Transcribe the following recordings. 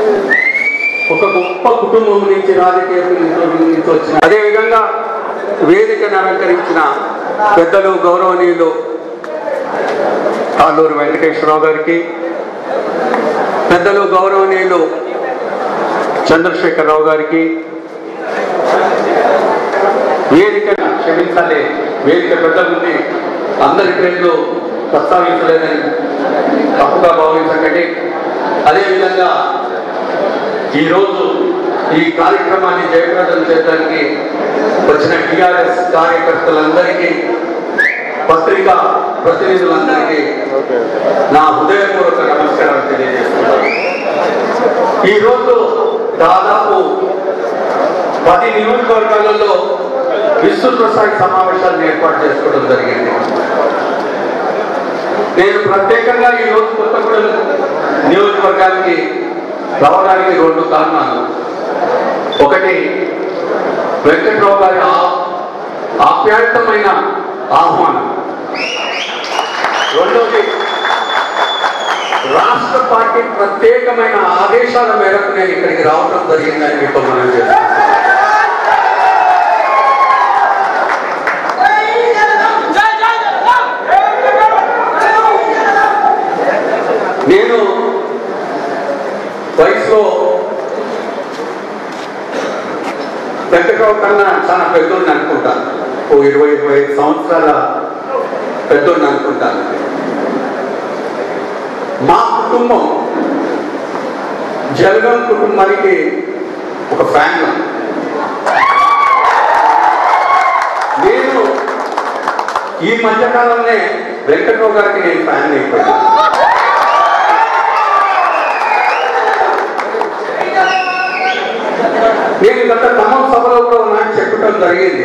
ఒక గొప్ప కుటుంబం నుంచి రాజకీయ నుంచి వచ్చిన అదేవిధంగా వేదికను అలంకరించిన పెద్దలు గౌరవనీయులు తాళ్ళూరు వెంకటేశ్వరరావు గారికి పెద్దలు గౌరవనీయులు చంద్రశేఖరరావు గారికి వేదిక క్షమించాలి వేదిక పెద్ద ఉంది అందరి పేర్లు ప్రస్తావించలేదని తప్పుగా భావించకండి అదేవిధంగా ఈరోజు ఈ కార్యక్రమాన్ని జయప్రదం చేయడానికి వచ్చిన టిఆర్ఎస్ కార్యకర్తలందరికీ పత్రికా ప్రతినిధులందరికీ నా హృదయపూర్వక నమస్కారం తెలియజేస్తున్నాను ఈరోజు దాదాపు పది నియోజకవర్గాలలో విస్తృత స్థాయి సమావేశాలను ఏర్పాటు చేసుకోవడం జరిగింది నేను ప్రత్యేకంగా ఈ రోజు కొత్తగూడెం నియోజకవర్గానికి రావడానికి రెండు కారణాలు ఒకటి వెంకట్రావు గారి ఆ- ఆప్యాయతమైన ఆహ్వానం రెండోది రాష్ట్ర పార్టీ ప్రత్యేకమైన ఆదేశాల మేరకు నేను ఇక్కడికి రావడం జరిగిందని మీతో మనం చేస్తాను నేను వయసులో వెంకట్రావు కన్నా చాలా పెద్దోడిని అనుకుంటాను ఓ ఇరవై ఇరవై ఐదు సంవత్సరాల పెద్దోడిని అనుకుంటాను మా కుటుంబం జలగం కుటుంబానికి ఒక ఫ్యాన్ నేను ఈ మధ్యకాలంలో వెంకట్రావు గారికి నేను ఫ్యాన్ అయిపోయాను నేను గత ఖమ్మం సభలో కూడా నాకు చెప్పడం జరిగింది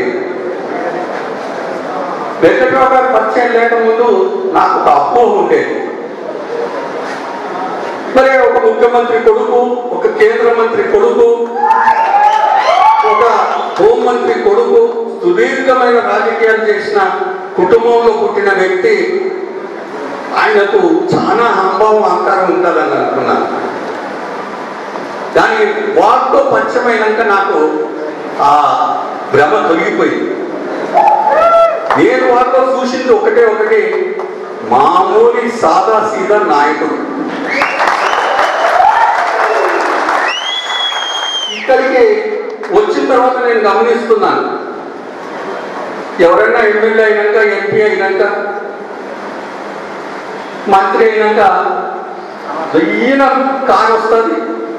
వెంకట్రావు గారు పరిచయం లేకముందు నాకు ఒక అపోహ ఉండేది మరి ఒక ముఖ్యమంత్రి కొడుకు ఒక కేంద్ర మంత్రి కొడుకు ఒక హోంమంత్రి కొడుకు సుదీర్ఘమైన రాజకీయాలు చేసిన కుటుంబంలో పుట్టిన వ్యక్తి ఆయనకు చాలా హంభం అహంకారం ఉంటుందని అనుకున్నాను కానీ వాటితో పరిచయమైనాక నాకు ఆ భ్రమ తొలగిపోయింది నేను వారిలో చూసింది ఒకటే ఒకటి మామూలు సాదా సీదా నాయకుడు ఇక్కడికి వచ్చిన తర్వాత నేను గమనిస్తున్నాను ఎవరైనా ఎమ్మెల్యే అయినాక ఎంపీ అయినాక మంత్రి అయినాక ఈయన కారు వస్తుంది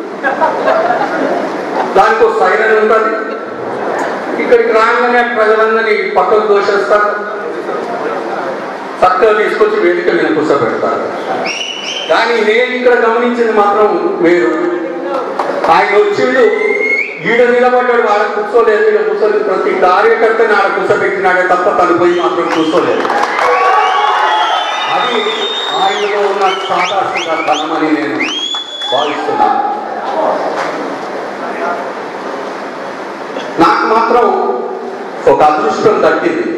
దానికి ఒక సైరన్ ఉంటుంది ఇక్కడికి రాగానే ప్రజలందరినీ పక్కకు దోషేస్తారు చక్కగా తీసుకొచ్చి వేదిక మీద కూర్చోబెడతారు కానీ నేను ఇక్కడ గమనించింది మాత్రం వేరు ఆయన వచ్చిండు ఈడ నిలబడ్డాడు ఆడ కూర్చోలేదు ఈడ కూర్చోలేదు ప్రతి కార్యకర్తని ఆడ కూర్చోబెట్టినాడే తప్ప తను పోయి మాత్రం కూర్చోలేదు అది ఆయనలో ఉన్న సాదాసిక ధనమని నేను భావిస్తున్నాను నాకు మాత్రం ఒక అదృష్టం దక్కింది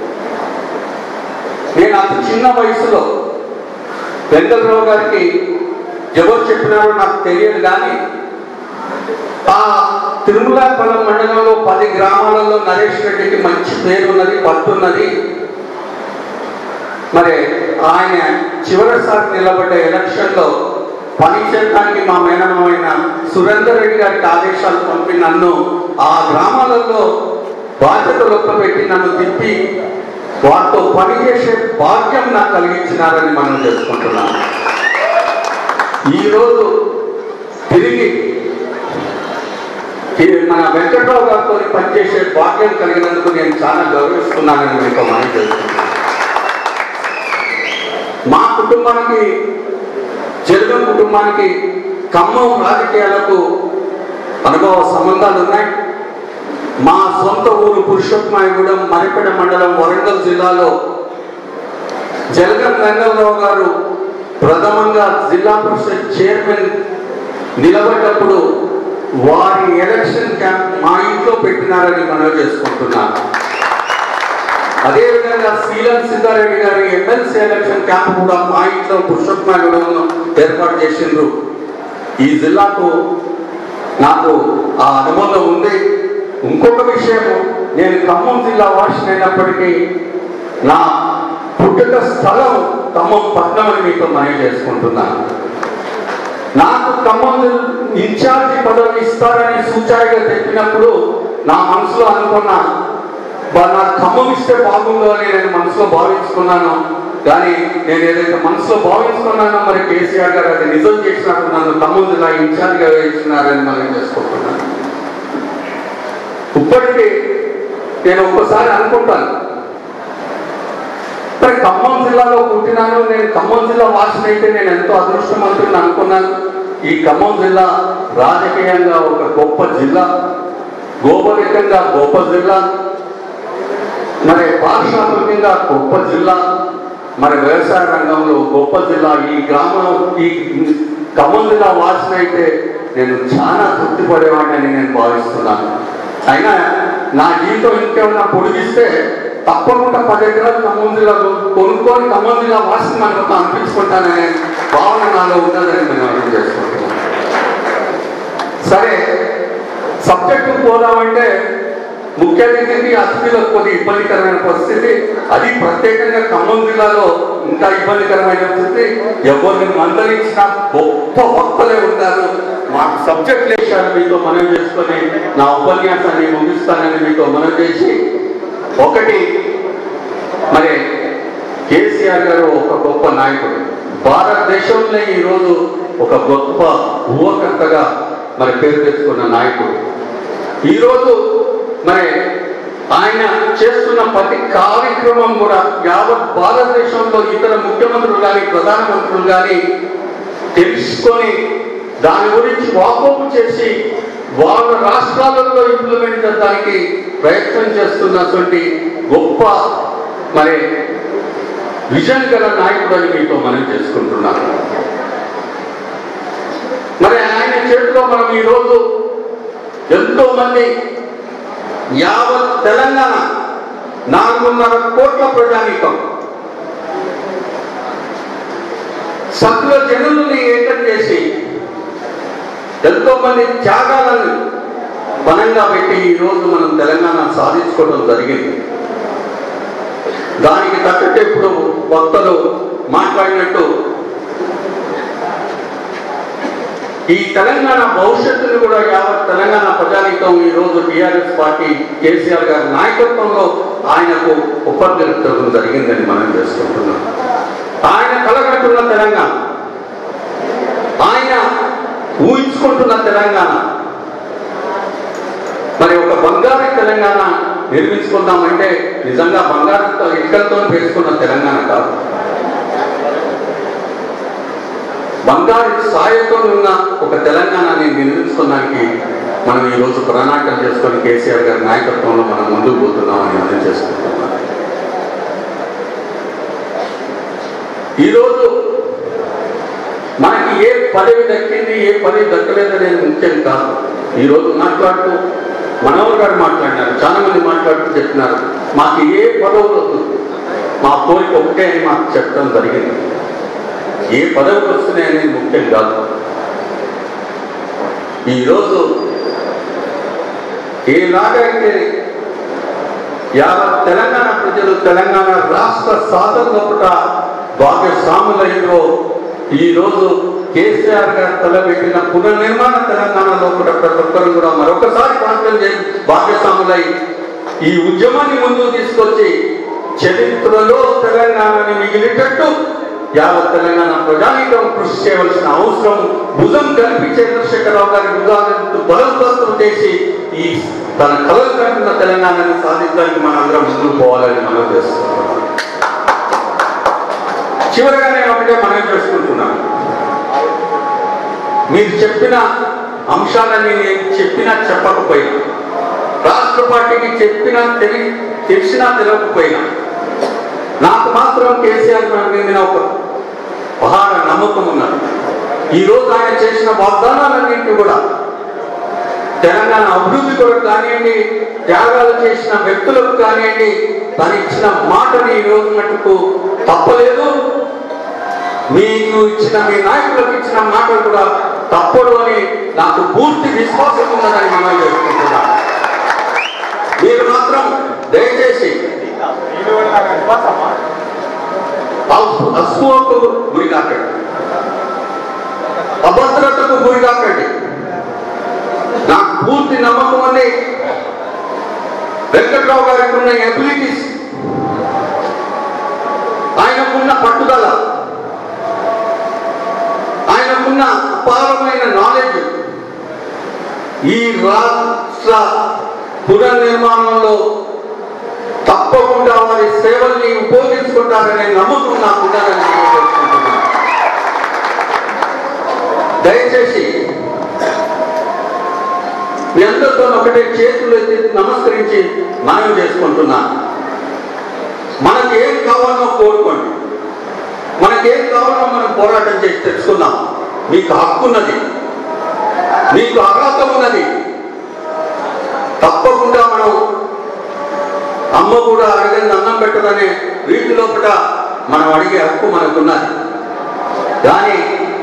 నేను అంత చిన్న వయసులో వెంకటరావు గారికి ఎవరు చెప్పినారో నాకు తెలియదు కానీ ఆ తిరుమలాపల్లం మండలంలో పది గ్రామాలలో నరేష్ రెడ్డికి మంచి పేరు ఉన్నది పట్టున్నది మరి ఆయన చివరిసారి నిలబడ్డ ఎలక్షన్లో పని చేయడానికి మా మేనమైన సురేందర్ రెడ్డి గారికి ఆదేశాలు పంపి నన్ను ఆ గ్రామాలలో బాధ్యతలు ఒక్కబెట్టి నన్ను తిప్పి వారితో పనిచేసే భాగ్యం నాకు కలిగించినారని మనం తెలుసుకుంటున్నాను ఈరోజు తిరిగి ఈ మన వెంకట్రావు గారితో పనిచేసే భాగ్యం కలిగినందుకు నేను చాలా గౌరవిస్తున్నానని మీకు మనం తెలుసుకుంటున్నాను మా కుటుంబానికి జగన్ కుటుంబానికి ఖమ్మం రాజకీయాలకు అనుభవ సంబంధాలు ఉన్నాయి మా సొంత ఊరు పురుషోత్తమాయగూడెం మరిపెడ మండలం వరంగల్ జిల్లాలో జలగం రంగరావు గారు ప్రథమంగా జిల్లా పరిషత్ చైర్మన్ నిలబడ్డప్పుడు వారి ఎలక్షన్ క్యాంప్ మా ఇంట్లో పెట్టినారని మనవి చేసుకుంటున్నాను అదేవిధంగా శ్రీలం సిద్ధారెడ్డి గారి ఎమ్మెల్సీ ఎలక్షన్ క్యాంప్ కూడా మా ఇంట్లో పురుషోత్తమాగూడెంలో ఏర్పాటు చేసిండ్రు ఈ జిల్లాకు నాకు ఆ అనుబంధం ఉంది ఇంకొక విషయము నేను ఖమ్మం జిల్లా వాసిని అయినప్పటికీ నా పుట్టుక స్థలం ఖమ్మం పట్టణం అని మీతో మనవి చేసుకుంటున్నాను నాకు ఖమ్మం జిల్- ఇన్ఛార్జి పదవి ఇస్తారని సూచాయిగా చెప్పినప్పుడు నా మనసులో అనుకున్నా "బా, నాకు ఖమ్మం ఇస్తే బాగుండు అని నేను మనసులో భావించుకున్నాను కానీ నేను ఏదైతే మనసులో భావించుకున్నానో మరి కేసీఆర్ గారు అది నిజం చేసినట్టు నన్ను ఖమ్మం జిల్లా ఇన్ఛార్జిగా వేయించినారని మనం చేసుకుంటున్నాను ఇప్పటికీ నేను ఒక్కసారి అనుకుంటాను మరి ఖమ్మం జిల్లాలో పుట్టినాను నేను ఖమ్మం జిల్లా వాసిన అయితే నేను ఎంతో అదృష్టవంతుడిని అనుకున్నాను ఈ ఖమ్మం జిల్లా రాజకీయంగా ఒక గొప్ప జిల్లా గోపరికంగా గొప్ప జిల్లా మరి పారిశ్రామికంగా గొప్ప జిల్లా మరి వ్యవసాయ రంగంలో గొప్ప జిల్లా ఈ గ్రామం ఈ ఖమ్మం జిల్లా వాసిన అయితే నేను చాలా తృప్తి పడేవాడిని నేను భావిస్తున్నాను అయినా నా జీవితం ఇంకేమన్నా పొడిగిస్తే తప్పకుండా పది ఎకరాలు ఖమ్మం జిల్లా కొనుక్కొని ఖమ్మం జిల్లా వాసిన మనకు అనిపించుకుంటాననే భావన నాలో ఉన్నదని నేను అర్థం చేసుకుంటున్నాను సరే సబ్జెక్టు పోదామంటే ముఖ్య అతిథికి అతిథులకు కొద్ది ఇబ్బందికరమైన పరిస్థితి అది ప్రత్యేకంగా ఖమ్మం జిల్లాలో ఇంకా ఇబ్బందికరమైన పరిస్థితి ఎవరిని మందలించినా గొప్ప భక్తులే ఉంటారు మాకు సబ్జెక్ట్ విషయాలు మీతో మనం చేసుకొని నా ఉపన్యాసాన్ని ముగిస్తానని మీతో మనం చేసి ఒకటి మరి కేసీఆర్ గారు ఒక గొప్ప నాయకుడు భారతదేశంలో ఈరోజు ఒక గొప్ప యువకర్తగా మరి పేరు తెచ్చుకున్న నాయకుడు ఈరోజు మరి ఆయన చేస్తున్న ప్రతి కార్యక్రమం కూడా యావత్ భారతదేశంలో ఇతర ముఖ్యమంత్రులు కానీ ప్రధానమంత్రులు కానీ తెలుసుకొని దాని గురించి వాకోపు చేసి వాళ్ళ రాష్ట్రాలలో ఇంప్లిమెంట్ చేయడానికి ప్రయత్నం చేస్తున్నటువంటి గొప్ప మరి విజన్ గల నాయకుడు అని మీతో మనం చేసుకుంటున్నాను మరి ఆయన చేతిలో మనం ఈరోజు ఎంతో మంది యావత్ తెలంగాణ నాలుగున్నర కోట్ల ప్రజానీకం సకల జనులని ఏకం చేసి ఎంతో మంది త్యాగాలను బలంగా పెట్టి ఈ రోజు మనం తెలంగాణ సాధించుకోవడం జరిగింది దానికి తగ్గట్టు ఇప్పుడు వక్తలు మాట్లాడినట్టు ఈ తెలంగాణ భవిష్యత్తును కూడా యావత్ తెలంగాణ ప్రజానీకం ఈ రోజు టిఆర్ఎస్ పార్టీ కేసీఆర్ గారి నాయకత్వంలో ఆయనకు ఉపద్రవించడం జరిగిందని మనం చేసుకుంటున్నాం ఆయన కలగట్టున్న తెలంగాణ ఆయన ఊహించుకుంటున్న తెలంగాణ మరి ఒక బంగారు తెలంగాణ నిర్మించుకుందామంటే నిజంగా బంగారంతో ఇటుకలతో వేసుకున్న తెలంగాణ కాదు బంగారు సాయంతో ఉన్న ఒక తెలంగాణని నిర్మించుకోవడానికి మనం ఈ రోజు ప్రణాళికలు చేసుకొని కేసీఆర్ గారి నాయకత్వంలో మనం ముందుకు పోతున్నామని అర్థం చేసుకుంటున్నాం ఈరోజు మనకి ఏ పదవి దక్కింది ఏ పదవి దక్కలేదు అనేది ముఖ్యం కాదు ఈరోజు మాట్లాడుతూ మనోహర్ గారు మాట్లాడినారు చాలా మంది మాట్లాడుతూ చెప్తున్నారు మాకు ఏ పదవులు వద్దు మా కోరిక ఒకటే అని మాకు చెప్పడం జరిగింది ఏ పదవికి వస్తున్నాయి అనేది ముఖ్యం కాదు ఈరోజు ఏలాగైతే యావత్ తెలంగాణ ప్రజలు తెలంగాణ రాష్ట్ర సాధన పుట భాగస్వాములైనో ఈ రోజు కేసీఆర్ గారు తలబెట్టిన పునర్నిర్మాణ తెలంగాణలో కూడా ప్రతి ఒక్కరు కూడా మరొకసారి భాగ్యం చేసి భాగస్వాములై ఈ ఉద్యమాన్ని ముందుకు తీసుకొచ్చి చరిత్రలో తెలంగాణని మిగిలినట్టు యావత్ తెలంగాణ ప్రజానీకం కృషి చేయవలసిన అవసరం భుజం కలిపి చంద్రశేఖరరావు గారి భుజాలను బలోపేతం చేసి ఈ తన కలలు కంటున్న తెలంగాణని సాధించడానికి మనందరం ముందుకు పోవాలని మనం చేస్తున్నాం చివరిగా నేను ఒకటే మనం చేసుకుంటున్నాను మీరు చెప్పిన అంశాలన్నీ నేను చెప్పినా చెప్పకపోయినా రాష్ట్ర పార్టీకి చెప్పినా తెలి తెలిసినా తెలియకపోయినా నాకు మాత్రం కేసీఆర్ మీద ఒక బహార నమ్మకం ఉన్నది ఈ రోజు ఆయన చేసిన వాగ్దానాలన్నింటినీ కూడా తెలంగాణ అభివృద్ధి కొరకు కానివ్వండి త్యాగాలు చేసిన వ్యక్తులకు కానివ్వండి తను ఇచ్చిన మాటని ఈ రోజు మటుకు తప్పలేదు మీకు ఇచ్చిన మీ నాయకులకు ఇచ్చిన మాటలు కూడా తప్పుడు అని నాకు పూర్తి విశ్వాసం ఉన్నదని మనం చేసుకుంటున్నాను మీరు మాత్రం దయచేసి అసు- అసూయకు గురి కాకండి అభద్రతకు గురి కాకండి నాకు పూర్తి నమ్మకం ఉంది వెంకట్రావు గారికి ఉన్న ఎబిలిటీస్ ఆయనకున్న పట్టుదల ఆయనకున్న అపారమైన నాలెడ్జ్ ఈ రాష్ట్ర పునర్నిర్మాణంలో తప్పకుండా వారి సేవల్ని ఉపయోగించుకుంటారనే నమ్మకం నాకు ఉండాలని నేను కోరుకుంటున్నాను. దయచేసి మీ అందరితో ఒకటే చేతులు ఎత్తి నమస్కరించి మనం చేసుకుంటున్నాను మనకి ఏం కావాలో కోరుకోండి మనకేం కావాలో మనం పోరాటం చేసి తెచ్చుకుందాం మీకు హక్కు ఉన్నది మీకు అర్హత ఉన్నది తప్పకుండా మనం అమ్మ కూడా అడగని అన్నం పెట్టదనే వీటి లోపల మనం అడిగే హక్కు మనకున్నది కానీ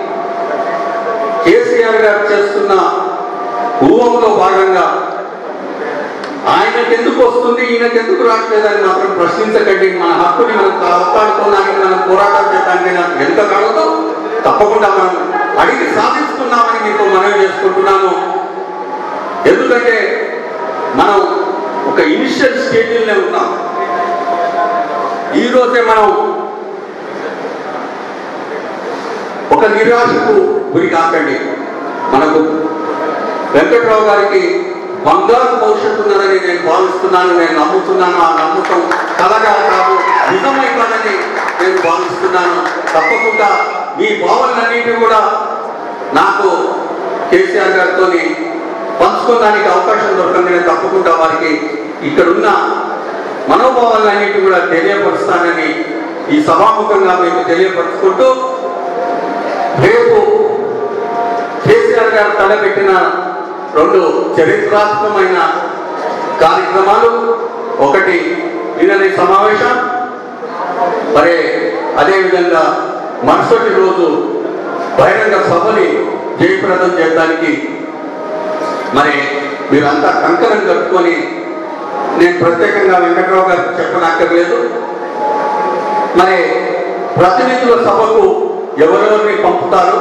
కేసీఆర్ గారు చేస్తున్న ఊహంలో భాగంగా ఆయనకు ఎందుకు వస్తుంది ఈయనకు ఎందుకు రావట్లేదని మాత్రం ప్రశ్నించకండి మన హక్కుని మనం కాపాడుకోవడానికి మనం పోరాటం చేయడానికి నాకు ఎంత కాలదో తప్పకుండా మనం అడిగి సాధించుకున్నామని మీకు మనవి చేసుకుంటున్నాను ఎందుకంటే మనం ఒక ఇనిషియల్ స్టేజ్లోనే ఉన్నాం ఈ రోజే మనం ఒక నిరాశకు గురి కాకండి మనకు వెంకట్రావు గారికి బంగారు భవిష్యత్తు ఉన్నదని నేను భావిస్తున్నాను నేను నమ్ముతున్నాను ఆ నమ్మకం కలగా కాదు నిజమైపోదని నేను భావిస్తున్నాను తప్పకుండా మీ భావనలన్నింటినీ కూడా నాకు కేసీఆర్ గారితో పంచుకోవడానికి అవకాశం దొరకండి నేను తప్పకుండా వారికి ఇక్కడున్న మనోభావాలన్నింటినీ కూడా తెలియపరుస్తానని ఈ సభాముఖంగా మీకు తెలియపరుచుకుంటూ రేపు కేసీఆర్ గారు తలపెట్టిన రెండు చరిత్రాత్మకమైన కార్యక్రమాలు ఒకటి నిన్నటి సమావేశం మరి అదేవిధంగా మరుసటి రోజు బహిరంగ సభని జయప్రదం చేయడానికి మరి మీరంతా కంకణం కట్టుకొని నేను ప్రత్యేకంగా వెంకట్రావు గారికి చెప్పనక్కర్లేదు మరి ప్రతినిధుల సభకు ఎవరెవరిని పంపుతారు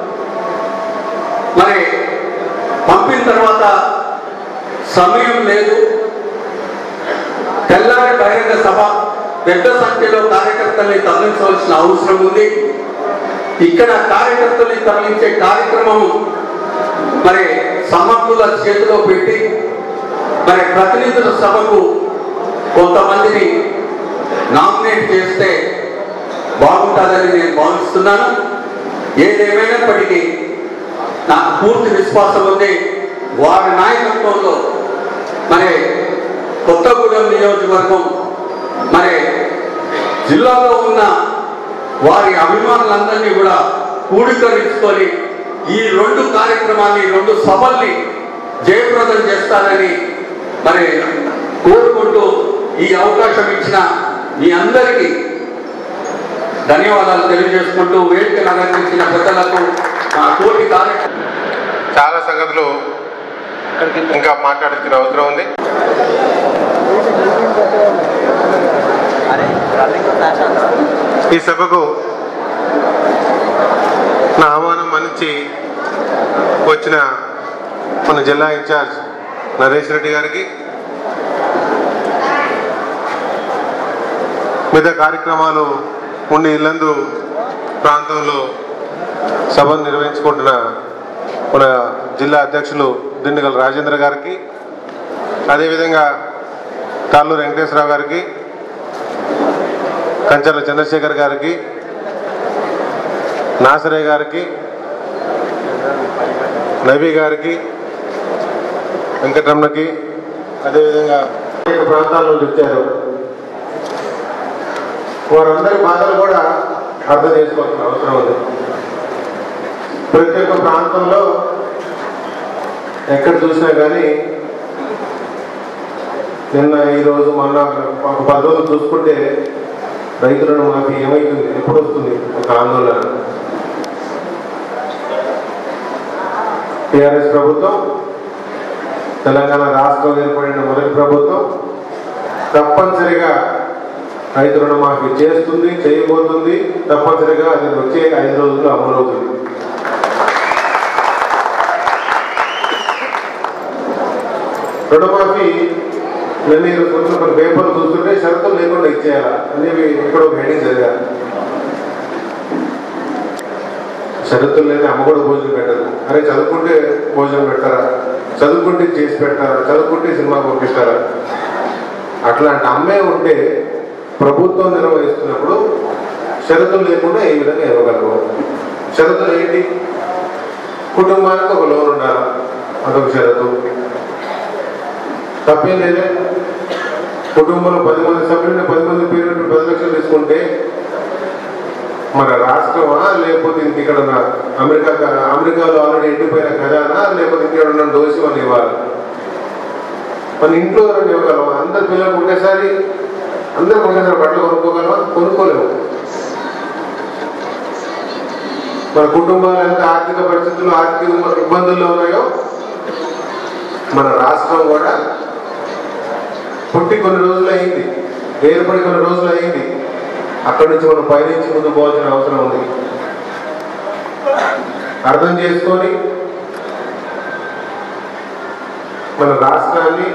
మరి పంపిన తర్వాత సమయం లేదు తెల్లారి బహిరంగ సభ పెద్ద సంఖ్యలో కార్యకర్తల్ని తరలించవలసిన అవసరం ఉంది ఇక్కడ కార్యకర్తల్ని తరలించే కార్యక్రమం మరి సమర్థుల చేతిలో పెట్టి మరి ప్రతినిధుల సభకు కొంతమందిని నామినేట్ చేస్తే బాగుంటుందని నేను భావిస్తున్నాను ఏదేమైనప్పటికీ నాకు పూర్తి విశ్వాసం ఉంది వారి నాయకత్వంలో మరి కొత్తగూడెం నియోజకవర్గం మరి జిల్లాలో ఉన్న వారి అభిమానులందరినీ కూడా కూడీకరించుకొని ఈ రెండు కార్యక్రమాన్ని రెండు సభల్ని జయప్రదం చేస్తారని మరి కోరుకుంటూ ఈ అవకాశం ఇచ్చిన మీ అందరికీ ధన్యవాదాలు తెలియజేసుకుంటూ వేదికను అలంకరించిన పెద్దలకు మా తోటి కార్యక్రమం చాలా సంగతులు ఇంకా మాట్లాడాల్సిన అవసరం ఉంది ఈ సభకు నా ఆహ్వానం మన్నించి వచ్చిన మన జిల్లా ఇన్ఛార్జ్ నరేష్ రెడ్డి గారికి మిగతా కార్యక్రమాలు ఉండి ఇల్లందు ప్రాంతంలో సభను నిర్వహించుకుంటున్న మన జిల్లా అధ్యక్షులు దిండుగల రాజేంద్ర గారికి అదేవిధంగా తాళ్ళూరు వెంకటేశ్వరరావు గారికి కంచర్ల చంద్రశేఖర్ గారికి నాసరయ్య గారికి నబీ గారికి వెంకటరమణకి అదేవిధంగా అనేక ప్రాంతాల నుంచి వచ్చారు వారందరి బాధలు కూడా అర్థం చేసుకోవాల్సిన అవసరం ఉంది ప్రతి ఒక్క ప్రాంతంలో ఎక్కడ చూసినా కానీ నిన్న ఈరోజు మొన్న ఒక పది రోజులు చూసుకుంటే రైతులను మాకు ఏమవుతుంది ఎప్పుడు వస్తుంది ఒక ఆందోళన టిఆర్ఎస్ ప్రభుత్వం తెలంగాణ రాష్ట్రం ఏర్పడిన మొదటి ప్రభుత్వం తప్పనిసరిగా రైతు రుణమాఫీ చేస్తుంది చేయబోతుంది తప్పనిసరిగా అది వచ్చే ఐదు రోజుల్లో అమలవుతుంది రుణమాఫీ నేను ఈరోజు కొంచెం కొన్ని పేపర్లు చూస్తుంటే షరతులు లేకుండా ఇచ్చేయాలా అనేవి ఇక్కడ ఒక హెడింగ్ చదివాను షరతులు లేని అమ్మ కూడా భోజనం పెట్టదు అరే చదువుకుంటే భోజనం పెట్టారా చదువుకుంటే చేసి పెట్టారా చదువుకుంటే సినిమా పంపిస్తారా అట్లాంటి అమ్మే ఉంటే ప్రభుత్వం నిర్వహిస్తున్నప్పుడు షరతులు లేకుండా ఏ విధంగా ఇవ్వగలరు షరతులు ఏంటి కుటుంబానికి ఒక లోన్ ఉండాలి అదొక షరతు తప్పేం లేదే కుటుంబంలో పది మంది సభ్యులు పది మంది పేరు పది లక్షలు తీసుకుంటే మన రాష్ట్రమా లేకపోతే ఇంక ఇక్కడ ఉన్న అమెరికా అమెరికాలో ఆల్రెడీ ఎండిపోయిన ఖజానా లేకపోతే ఇక్కడ ఉన్న దోషి మనం ఇవ్వాలి మన ఇంట్లో ఎవరైనా ఇవ్వగలమా అందరు పిల్లలకు ఒకేసారి అందరూ ఒకేసారి బట్టలు కొనుక్కోగలమా కొనుక్కోలేము మన కుటుంబాలు ఎంత ఆర్థిక పరిస్థితులు ఆర్థిక ఇబ్బందుల్లో ఉన్నాయో మన రాష్ట్రం కూడా పుట్టి కొన్ని రోజులు అయింది ఏర్పడి కొన్ని రోజులు అయింది అక్కడి నుంచి మనం పయనించి ముందు పోవాల్సిన అవసరం ఉంది అర్థం చేసుకొని మన రాష్ట్రాన్ని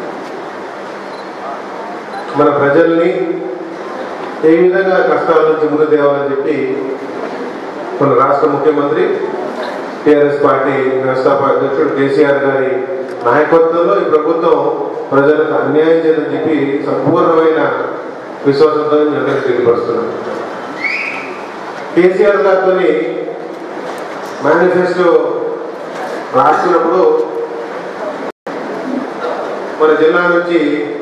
మన ప్రజల్ని ఏ విధంగా కష్టాల నుంచి ముందు తేవాలని చెప్పి మన రాష్ట్ర ముఖ్యమంత్రి టిఆర్ఎస్ పార్టీ వ్యవస్థాపక అధ్యక్షుడు కేసీఆర్ గారి నాయకత్వంలో ఈ ప్రభుత్వం ప్రజలకు అన్యాయం చేయదని చెప్పి సంపూర్ణమైన విశ్వాసంతో మీ అందరికీ తెలియపరుస్తున్నాను కేసీఆర్ గారితో మేనిఫెస్టో రాస్తున్నప్పుడు మన జిల్లా నుంచి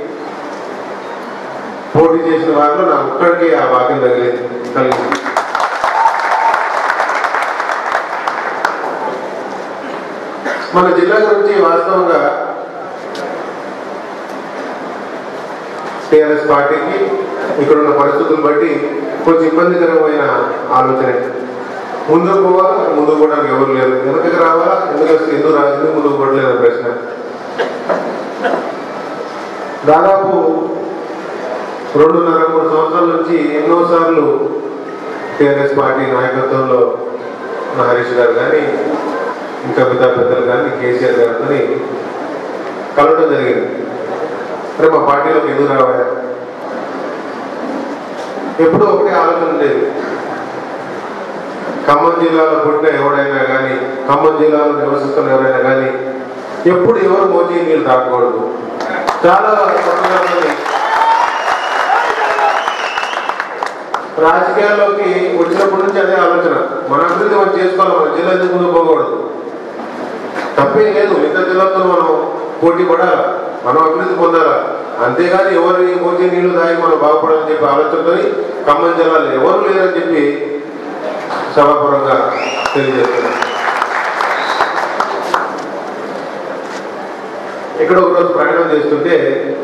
పోటీ చేసిన వారిలో నాకు ఒక్కడికి ఆ భాగ్యం తగిలింది కలిగింది మన జిల్లా గురించి వాస్తవంగా టిఆర్ఎస్ పార్టీకి ఇక్కడ ఉన్న పరిస్థితులు బట్టి కొంచెం ఇబ్బందికరమైన ఆలోచన ముందుకు పోవాలా ముందుకు పోవడానికి ఎవరు లేరు వెనకకి రావాలా ఎందుకు వస్తే ఎందుకు రా ఎందుకు ముందుకు పోవట్లేదు ప్రశ్న దాదాపు రెండున్నర మూడు సంవత్సరాల నుంచి ఎన్నోసార్లు టిఆర్ఎస్ పార్టీ నాయకత్వంలో ఉన్న హరీష్ గారు కానీ ఇంకా మిగతా పెద్దలు కానీ కేసీఆర్ గారితో కలవడం జరిగింది అంటే మా పార్టీలోకి ఎందుకు రావాలా ఎప్పుడూ ఒకటే ఆలోచన ఉండేది ఖమ్మం జిల్లాలో పుట్టిన ఎవడైనా కానీ ఖమ్మం జిల్లాలో నివసిస్తున్న ఎవరైనా కానీ ఎప్పుడు ఎవరు మోజీ నీళ్ళు తాగకూడదు చాలా కొత్తగా ఉన్నది. రాజకీయాల్లోకి వచ్చినప్పటి నుంచి అదే ఆలోచన మన అభివృద్ధి మనం చేసుకోవాలి మన జిల్లా ఎందుకు ముందుకు పోకూడదు తప్పేం లేదు మిగతా జిల్లాతో మనం పోటీ పడాలా మనం అభివృద్ధి పొందాలా అంతేగాని ఎవరు మోజీ నీళ్లు దాగి మనం బాగుపడాలని చెప్పి ఆలోచనతో ఖమ్మం జిల్లాలో ఎవరు లేరని చెప్పి సభాపరంగా తెలియజేస్తున్నారు ఇక్కడ ఒకరోజు ప్రయాణం చేస్తుంటే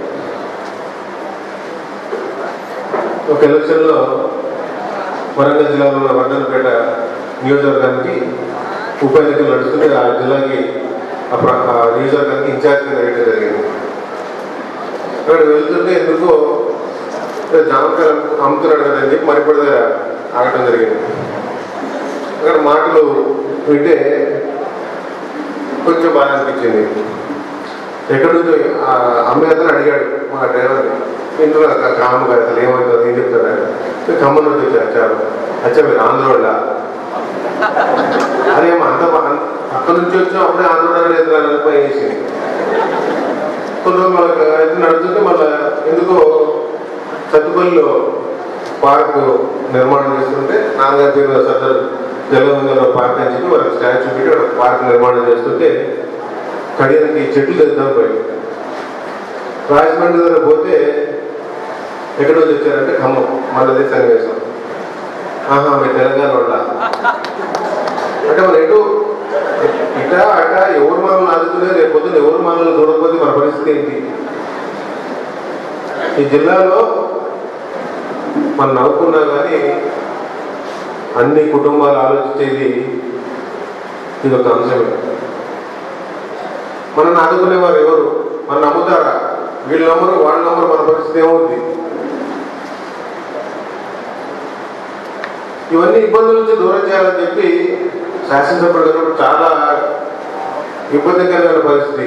ఒక ఎలక్షన్లో వరంగల్ జిల్లాలో ఉన్న వర్ధనపేట నియోజకవర్గానికి ఉప ఎన్నికలు నడుస్తుంటే ఆ జిల్లాకి ఆ ప్ర- ఆ నియోజకవర్గానికి ఇన్ఛార్జ్ కింద వేయడం జరిగింది అక్కడ వెళ్తుంటే ఎందుకో జామకాయలు అమ్ముతున్నాడు కదా అని చెప్పి మరిపడి దగ్గర ఆగటం జరిగింది అక్కడ మాటలు వింటే కొంచెం బాగా అనిపించింది ఎక్కడి నుంచో ఆ అమ్మాయి అతను అడిగాడు మా డ్రైవర్ ఇంట్లో కాము కాదు అసలు ఏమవుతుంది ఏం చెప్తారా ఖమ్మం నుంచి వచ్చారు వచ్చారు అచ్చా మీరు ఆంధ్ర వాళ్ళ అదేమో అంత బా- అక్కడ నుంచి వచ్చాం అప్పుడే ఆంధ్ర వాళ్ళు లేదు అని అనుకుని వేసింది కొన్ని రోజులు మనకు అయితే నడుస్తుంటే మళ్ళీ ఎందుకో సత్తుపల్లిలో పార్క్ నిర్మాణం చేస్తుంటే నాన్నగారి పేరు మీద సర్దార్ జలగంగలో పార్క్ అని చెప్పి వాళ్ళకి స్టాచ్యూ పెట్టి అక్కడ పార్క్ నిర్మాణం చేస్తుంటే కడియానికి చెట్లు తెద్దాం పోయి రాజమండ్రి దగ్గర పోతే ఎక్కడ నుంచి వచ్చారంటే ఖమ్మం మనదే సన్నివేశం ఆహా మీ తెలంగాణ వాళ్ళ అంటే మన ఎటు ఇట అట ఎవరు మనల్ని ఆదుకునే రేపు పొద్దున్న ఎవరు మనల్ని చూడకపోతే మన పరిస్థితి ఏంటి ఈ జిల్లాలో మనం నవ్వుకున్నా కానీ అన్ని కుటుంబాలు ఆలోచించేది ఇది ఒక అంశమే ఆదుకునేవారు ఎవరు మన నమ్ముతారా వీళ్ళు నమ్మరు వాళ్ళు నమ్మరు మన పరిస్థితి ఏమవుద్ది ఇవన్నీ ఇబ్బందుల నుంచి దూరం చేయాలని చెప్పి శాసనసభ్యుడు గారు చాలా ఇబ్బందికరమైన పరిస్థితి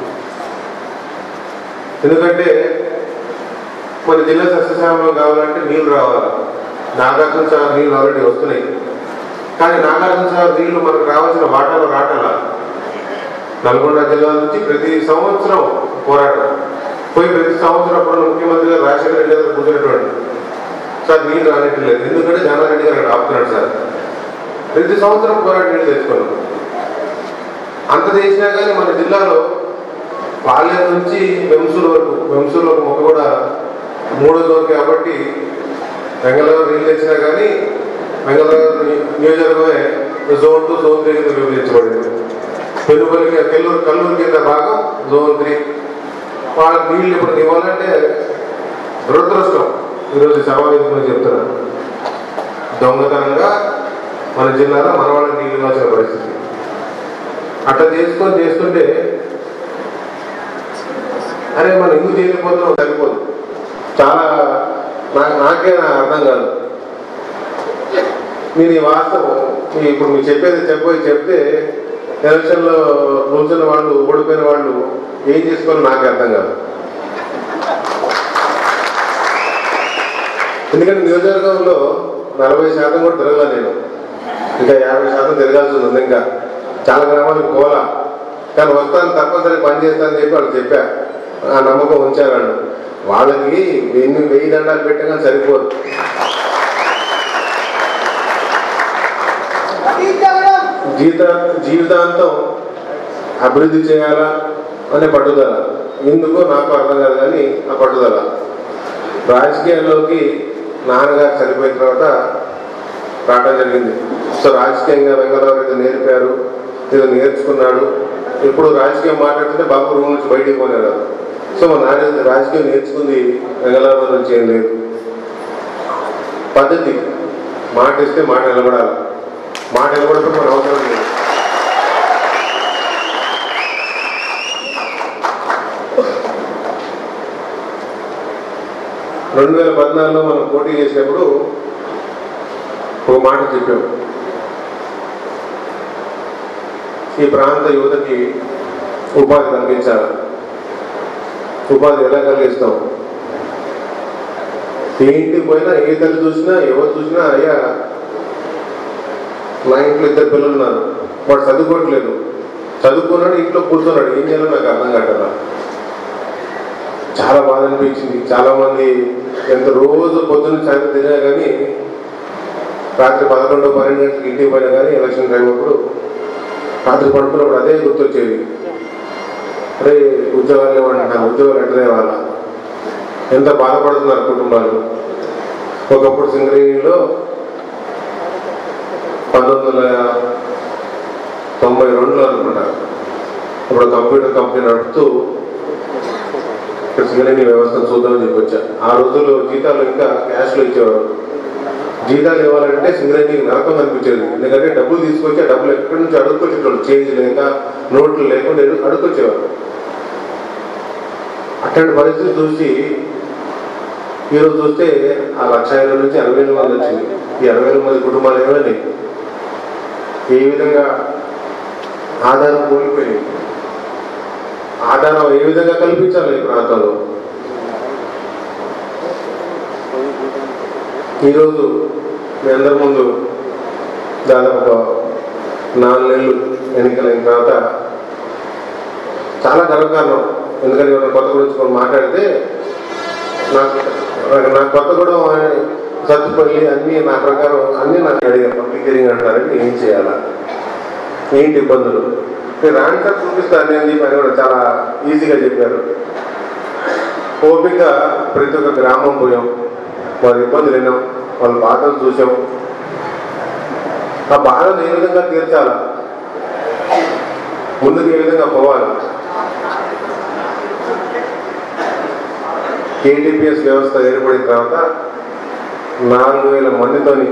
ఎందుకంటే మన జిల్లా సస్యశ్యామలం కావాలంటే నీళ్లు రావాలి నాగార్జున సాగర్ నీళ్లు ఆల్రెడీ వస్తున్నాయి కానీ నాగార్జున సాగర్ నీళ్లు మనకు రావాల్సిన వాటాలో రాటాల నల్గొండ జిల్లా నుంచి ప్రతి సంవత్సరం పోరాటం పోయి ప్రతి సంవత్సరం అప్పుడు ముఖ్యమంత్రి గారు రాజశేఖర రెడ్డి గారు కూర్చున్నటువంటి సార్ నీళ్ళు రానట్లేదు ఎందుకంటే జానారెడ్డి గారు అక్కడ ఆపుతున్నాడు సార్ ప్రతి సంవత్సరం పోరాటం నీళ్ళు తెచ్చుకున్నాం అంత చేసినా కానీ మన జిల్లాలో పాలెం నుంచి వెంసూరు వరకు వెంసూరు వరకు మొక్క కూడా మూడో జోన్ కాబట్టి బెంగళూరు నీళ్ళు తెచ్చినా కానీ బెంగళూరు నియోజకవర్గమే జోన్ టూ జోన్ త్రీ కింద విభజించబడింది పెనుగొలికి కెల్లూరు కల్లూరు కింద భాగం జోన్ త్రీ వాళ్ళకి నీళ్ళు ఇప్పుడు ఇవ్వాలంటే దురదృష్టం ఈరోజు సమావేశంలో చెప్తున్నాను దొంగతనంగా మన జిల్లాలో మన వాళ్ళకి నీళ్ళు ఇవ్వాల్సిన పరిస్థితి అట్లా చేసుకొని చేస్తుంటే అరే మనం ఎందుకు చేయలేకపోతున్నాం సరిపోదు చాలా నాకు నాకే నా అర్థం కాదు మీరు ఈ వాస్తవం మీ ఇప్పుడు మీరు చెప్పేది చెప్పబోయి చెప్తే ఎలక్షన్లో నిల్చున్న వాళ్ళు ఓడిపోయిన వాళ్ళు ఏం చేసుకోవాలో నాకు అర్థం కాదు ఎందుకంటే నియోజకవర్గంలో నలభై శాతం కూడా తిరగల నేను ఇంకా యాభై శాతం తిరగాల్సి ఉంది ఇంకా చాలా గ్రామాలకు పోలా కానీ వస్తాను తప్పనిసరి పని చేస్తానని చెప్పి వాళ్ళు చెప్పా ఆ నమ్మకం ఉంచారు వాళ్ళు వాళ్ళకి ఎన్ని వెయ్యి దండాలు పెట్టినా సరిపోదు జీవిత జీవితాంతం అభివృద్ధి చేయాలా అనే పట్టుదల ఎందుకో నాకు అర్థం కాదు కానీ ఆ పట్టుదల రాజకీయాల్లోకి నాన్నగారు చనిపోయిన తర్వాత రావడం జరిగింది సో రాజకీయంగా వెంగళరావు ఏదో నేర్పారు ఏదో నేర్చుకున్నాడు ఇప్పుడు రాజకీయం మాట్లాడుతుంటే బాబు రూమ్ నుంచి బయటికి పోయినారు సో మా నాన్న రాజకీయం నేర్చుకుంది వెంగళరావు నుంచి ఏం లేదు పద్ధతి మాట ఇస్తే మాట నిలబడాలి మాట నిలబడితే మన అవసరం లేదు రెండు వేల పద్నాలుగులో మనం పోటీ చేసినప్పుడు ఒక మాట చెప్పాం ఈ ప్రాంత యువతకి ఉపాధి కల్పించాలి ఉపాధి ఎలా కలిగిస్తాం ఏ ఇంటికి పోయినా ఏ తల్లి చూసినా ఎవరు చూసినా అయ్యా నా ఇంట్లో ఇద్దరు పిల్లలు ఉన్నారు వాడు చదువుకోవట్లేదు చదువుకున్నాడు ఇంట్లో కూర్చున్నాడు ఏం చేయాలో నాకు అర్థం కావట్లా చాలా బాధ అనిపించింది చాలా మంది ఎంత రోజు పొద్దున్న సాయంత్రం తినా కానీ రాత్రి పదకొండు పన్నెండు గంటలకు ఇంటికి పోయినా కానీ ఎలక్షన్ టైం అప్పుడు రాత్రి పడుకున్నప్పుడు అదే గుర్తొచ్చేది అరే ఉద్యోగాలు ఇవ్వండి ఉద్యోగాలు ఎట్లనే వాళ్ళ ఎంత బాధపడుతున్నారు కుటుంబాలు ఒకప్పుడు సింగరేణిలో పంతొమ్మిది వందల తొంభై రెండులో అనుకుంటా ఇప్పుడు కంప్యూటర్ కంపెనీ నడుపుతూ ఇక్కడ సింగరేణి వ్యవస్థను చూద్దామని చెప్పి వచ్చా ఆ రోజుల్లో జీతాలు ఇంకా క్యాష్లో ఇచ్చేవారు జీతాలు ఇవ్వాలంటే సింగరేణికి నరకం అనిపించేది ఎందుకంటే డబ్బులు తీసుకొచ్చి ఆ డబ్బులు ఎక్కడి నుంచి అడుక్కొచ్చేటోళ్ళు చేంజ్ లేక నోట్లు లేకుండా ఎడు- అడుక్కొచ్చేవారు అట్లాంటి పరిస్థితి చూసి ఈరోజు చూస్తే ఆ లక్ష ఇరవై నుంచి అరవై వేల మంది వచ్చింది ఈ అరవై వేల మంది కుటుంబాలు ఏమైనా ఏ విధంగా ఆధారం కోల్పోయింది ఆధారం ఏ విధంగా కల్పించాలి ఈ ప్రాంతంలో ఈరోజు మీ అందరి ముందు దాదాపు ఒక నాలుగు నెలలు ఎన్నికలైన తర్వాత చాలా గర్వకారణం ఎందుకంటే ఎవరైనా కొత్త గురించి మనం మాట్లాడితే నాకు నాకు- నాకు కొత్తగూడెం సత్తుపల్లి అన్నీ నా ప్రకారం అన్నీ నాకు అడిగారు పబ్లిక్ హియరింగ్ అంటారంటే ఏం చేయాలా ఏంటి ఇబ్బందులు నేను రాణి సార్ చూపిస్తాను నేను చెప్పి ఆయన కూడా చాలా ఈజీగా చెప్పారు ఓపిక ప్రతి ఒక్క గ్రామం పోయాం వాళ్ళ ఇబ్బందులు విన్నాం వాళ్ళ బాధలు చూసాం ఆ బాధను ఏ విధంగా తీర్చాలా ముందుకు ఏ విధంగా పోవాలి కేటీపీఎస్ వ్యవస్థ ఏర్పడిన తర్వాత నాలుగు వేల మందితోని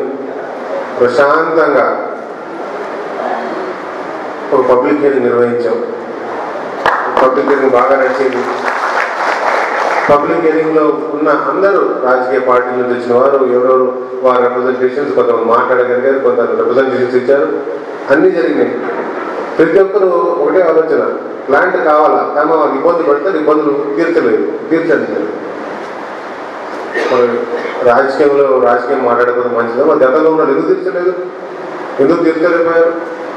ప్రశాంతంగా ఒక పబ్లిక్ హీరింగ్ నిర్వహించాం పబ్లిక్ హీరింగ్ బాగా నడిచింది పబ్లిక్ హీరింగ్ లో ఉన్న అందరూ రాజకీయ పార్టీల నుంచి వచ్చిన వారు ఎవరెవరు వారి రిప్రజెంటేషన్స్ కొంతమంది మాట్లాడగలిగారు కొంత రిప్రజెంటేషన్స్ ఇచ్చారు అన్నీ జరిగినాయి ప్రతి ఒక్కరు ఒకటే ఆలోచన ప్లాంట్ కావాలా కానీ వాళ్ళు ఇబ్బంది పడితే ఇబ్బందులు తీర్చలేదు తీర్చలేదు మరి రాజకీయంలో రాజకీయం మాట్లాడకపోతే మంచిదా మరి గతంలో ఉన్నాడు ఎందుకు తీర్చలేదు ఎందుకు తీర్చలేకపోయారు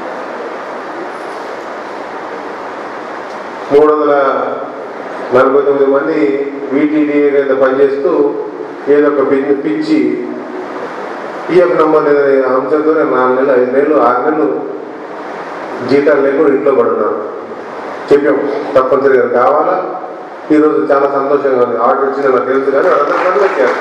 మూడు వందల నలభై తొమ్మిది మంది వీటీడీఏ కింద పనిచేస్తూ ఏదో ఒక పిచ్చి పిచ్చి పిఎఫ్ నంబర్ అనే అంశంతో నాలుగు నెలలు ఐదు నెలలు ఆరు నెలలు జీతాలు లేకుండా ఇంట్లో పడున్నారు చెప్పాం తప్పనిసరిగా కావాలా ఈరోజు చాలా సంతోషంగా ఉంది ఆర్డర్ వచ్చింది నాకు తెలుసు కానీ అందరూ పనులు వచ్చారు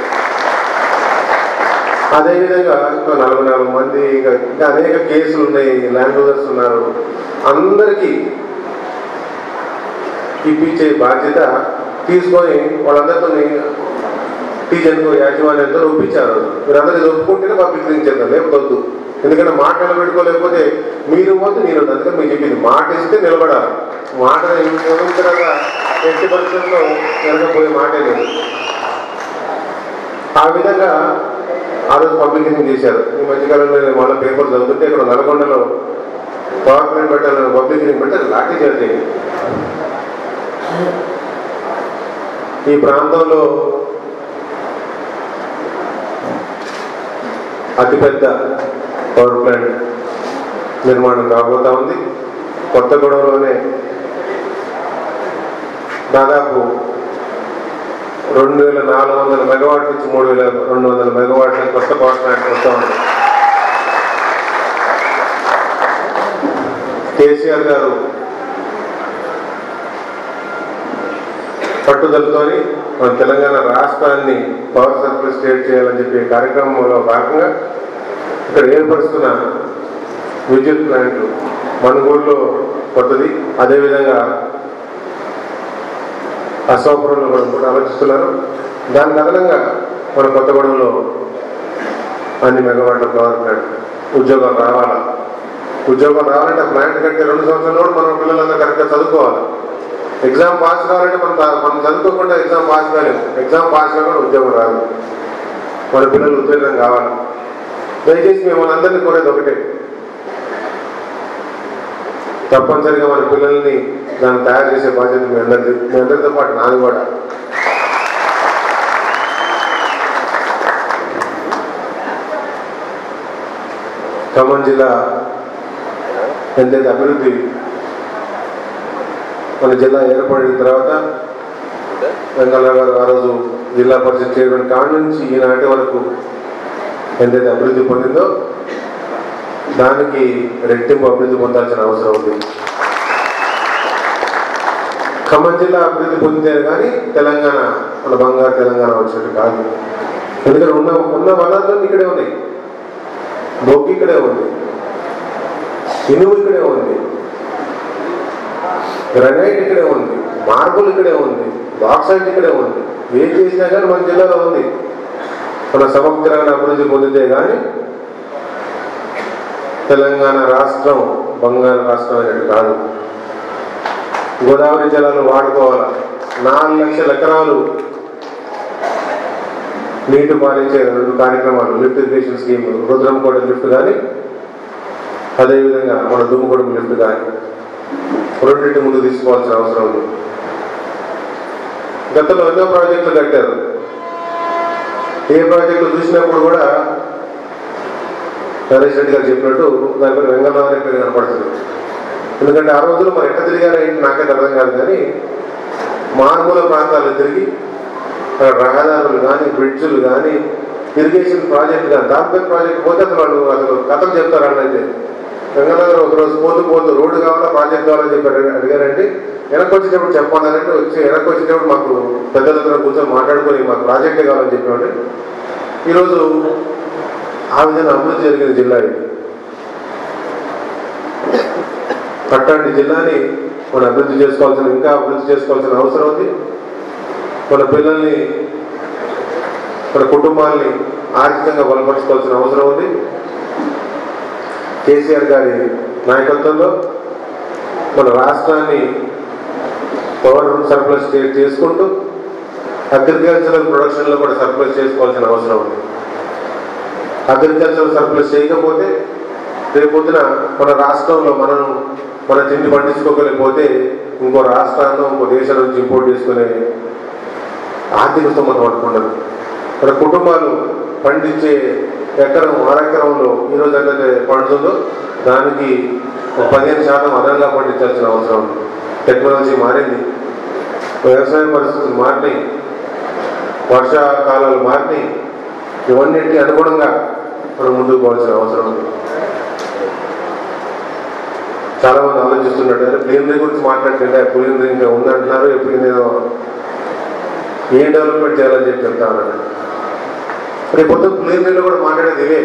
అదేవిధంగా ఇంకా నలభై నాలుగు మంది ఇంకా ఇంకా అనేక కేసులు ఉన్నాయి ల్యాండ్ ఓనర్స్ ఉన్నారు అందరికీ ఇప్పించే బాధ్యత తీసుకొని వాళ్ళందరితో టీచర్కు యాజమాన్యంతో ఒప్పించారు మీరందరూ ఇది ఒప్పుకుంటేనే పంపించేద్దాం లేకపోతే వద్దు ఎందుకంటే మాట నిలబెట్టుకోలేకపోతే మీరు పోతే నేను వద్దు. అందుకని మీకు చెప్పింది మాట ఇస్తే నిలబడాలి మాట తర్వాత ఎట్టి పరిస్థితుల్లో జరగబోయే మాటే లేదు ఆ విధంగా ఆ రోజు పబ్లికేషన్ చేశారు ఈ మధ్యకాలంలో నేను మళ్ళీ పేపర్ చదువుతుంటే ఇక్కడ నల్గొండలో పవర్ ప్లాంట్ పెట్టాలని పబ్లికేషన్ పెడితే లాఠీ చార్జ్ అయింది ఈ ప్రాంతంలో అతిపెద్ద పవర్ ప్లాంట్ నిర్మాణం కాబోతా ఉంది కొత్తగూడెంలోనే దాదాపు రెండు వేల నాలుగు వందల మెగావాట్ నుంచి మూడు వేల రెండు వందల మెగావాట్ల కొత్త పవర్ ప్లాంట్ వస్తూ ఉంది కేసీఆర్ గారు పట్టుదలతోని మన తెలంగాణ రాష్ట్రాన్ని పవర్ సప్లై స్టేట్ చేయాలని చెప్పే కార్యక్రమంలో భాగంగా ఇక్కడ ఏర్పరుస్తున్న విద్యుత్ ప్లాంట్లు మనుగోడులో కొత్తది అదేవిధంగా అశోపురంలో కూడా కూడా ఆలోచిస్తున్నారు దానికి అదనంగా మన కొత్తగూడెంలో అన్ని మెగావాట్ల పవర్ ప్లాంట్ ఉద్యోగాలు రావాలా ఉద్యోగం రావాలంటే ప్లాంట్ కట్టే రెండు సంవత్సరాలు కూడా మన పిల్లలందరూ కరెక్ట్గా చదువుకోవాలి ఎగ్జామ్ పాస్ కావాలంటే మనం తా- మనం చదువుకోకుండా ఎగ్జామ్ పాస్ కాలేము ఎగ్జామ్ పాస్ కాకుండా ఉద్యోగం రాదు మన పిల్లలు ఉద్యోగం కావాలి దయచేసి మిమ్మల్ని అందరినీ కోరేది ఒకటే తప్పనిసరిగా మన పిల్లల్ని దాన్ని తయారు చేసే బాధ్యత మీ అందరిది మీ అందరితో పాటు నాది కూడా ఖమ్మం జిల్లా ఎంతైతే అభివృద్ధి మన జిల్లా ఏర్పడిన తర్వాత వెంకయ్య గారు ఆ రోజు జిల్లా పరిషత్ చైర్మన్ కాడ నుంచి ఈనాటి వరకు ఎంతైతే అభివృద్ధి పొందిందో దానికి రెట్టింపు అభివృద్ధి పొందాల్సిన అవసరం ఉంది ఖమ్మం జిల్లా అభివృద్ధి పొందితే కానీ తెలంగాణ మన బంగారు తెలంగాణ వచ్చినట్టు కాదు ఎందుకంటే ఉన్న ఉన్న వనరులు ఇక్కడే ఉన్నాయి బొగ్గు ఇక్కడే ఉంది ఇనుము ఇక్కడే ఉంది గ్రనైట్ ఇక్కడే ఉంది మార్బుల్ ఇక్కడే ఉంది బాక్సైట్ ఇక్కడే ఉంది ఏం చేసినా కానీ మన జిల్లాలో ఉంది మన సమగ్రమైన అభివృద్ధి పొందితే కానీ తెలంగాణ రాష్ట్రం బంగారు రాష్ట్రం అనేది కాదు గోదావరి జలాలు వాడుకోవాలి నాలుగు లక్షల ఎకరాలు నీటి పాలించే రెండు కార్యక్రమాలు lift irrigation scheme Rudramkota lift కానీ అదేవిధంగా మన దుమ్ముగూడెం లిఫ్ట్ కానీ రెండింటి ముందు తీసుకోవాల్సిన అవసరం ఉంది గతంలో ఎన్నో ప్రాజెక్టులు కట్టారు ఏ ప్రాజెక్టులు చూసినప్పుడు కూడా నరేష్ రెడ్డి గారు చెప్పినట్టు దాని పేరు వెంగళరావు రెడ్డి గారు కనపడుతుంది ఎందుకంటే ఆ రోజుల్లో మరి ఎట్లా తిరిగారో ఏంటి నాకైతే అర్థం కాదు కానీ మారుమూల ప్రాంతాలు తిరిగి అక్కడ రహదారులు కానీ బ్రిడ్జులు కానీ ఇరిగేషన్ ప్రాజెక్ట్ కానీ దాంపేట ప్రాజెక్ట్ పోతే అసలు వాళ్ళు అసలు కథలు చెప్తారు వాళ్ళైతే గంగానగర్ ఒక రోజు పోతూ పోతూ రోడ్డు కావాలా ప్రాజెక్ట్ కావాలని చెప్పారు అడిగారంటే వెనక్కి వచ్చేటప్పుడు చెప్పాలంటే వచ్చి వెనక్కి వచ్చేటప్పుడు మాకు పెద్దలందరూ కూర్చొని మాట్లాడుకొని మాకు ప్రాజెక్టే కావాలని చెప్పామంటే ఈరోజు ఆ విధంగా అభివృద్ధి జరిగిన జిల్లా ఇది అట్లాంటి జిల్లాని మనం అభివృద్ధి చేసుకోవాల్సిన ఇంకా అభివృద్ధి చేసుకోవాల్సిన అవసరం ఉంది మన పిల్లల్ని మన కుటుంబాల్ని ఆర్థికంగా బలపరచుకోవాల్సిన అవసరం ఉంది కేసీఆర్ గారి నాయకత్వంలో మన రాష్ట్రాన్ని పవర్ సర్ప్లస్ చేసుకుంటూ అగ్రికల్చరల్ ప్రొడక్షన్లో కూడా సర్ప్లస్ చేసుకోవాల్సిన అవసరం ఉంది అగ్రికల్చర్ సర్ప్లస్ చేయకపోతే రేపొద్దున మన రాష్ట్రంలో మనం మన తిండి పండించుకోగలిగిపోతే ఇంకో రాష్ట్రాల్లో ఇంకో దేశం నుంచి ఇంపోర్ట్ చేసుకునే ఆర్థిక స్తోమత పడుకుండదు మన కుటుంబాలు పండించే ఎకరం అరెకరంలో ఈరోజు ఎక్కడైతే పండుతుందో దానికి ఒక పదిహేను శాతం అదనంగా పండించాల్సిన అవసరం ఉంది టెక్నాలజీ మారింది వ్యవసాయ పరిస్థితులు మారినాయి వర్షాకాలాలు మారినాయి ఇవన్నిటి అనుగుణంగా మనం ముందుకు పోవాల్సిన అవసరం ఉంది చాలా మంది ఆలోచిస్తున్నట్టు ప్లీనరీ గురించి మాట్లాడుతుంటే ప్లీనరీ ఇంకా ఉందంటున్నారు ఎప్పుడు నేను ఏం డెవలప్మెంట్ చేయాలని చెప్పి చెప్తా ఉన్నాను రేపు పొద్దున ప్లీనరీలో కూడా మాట్లాడేది ఇవే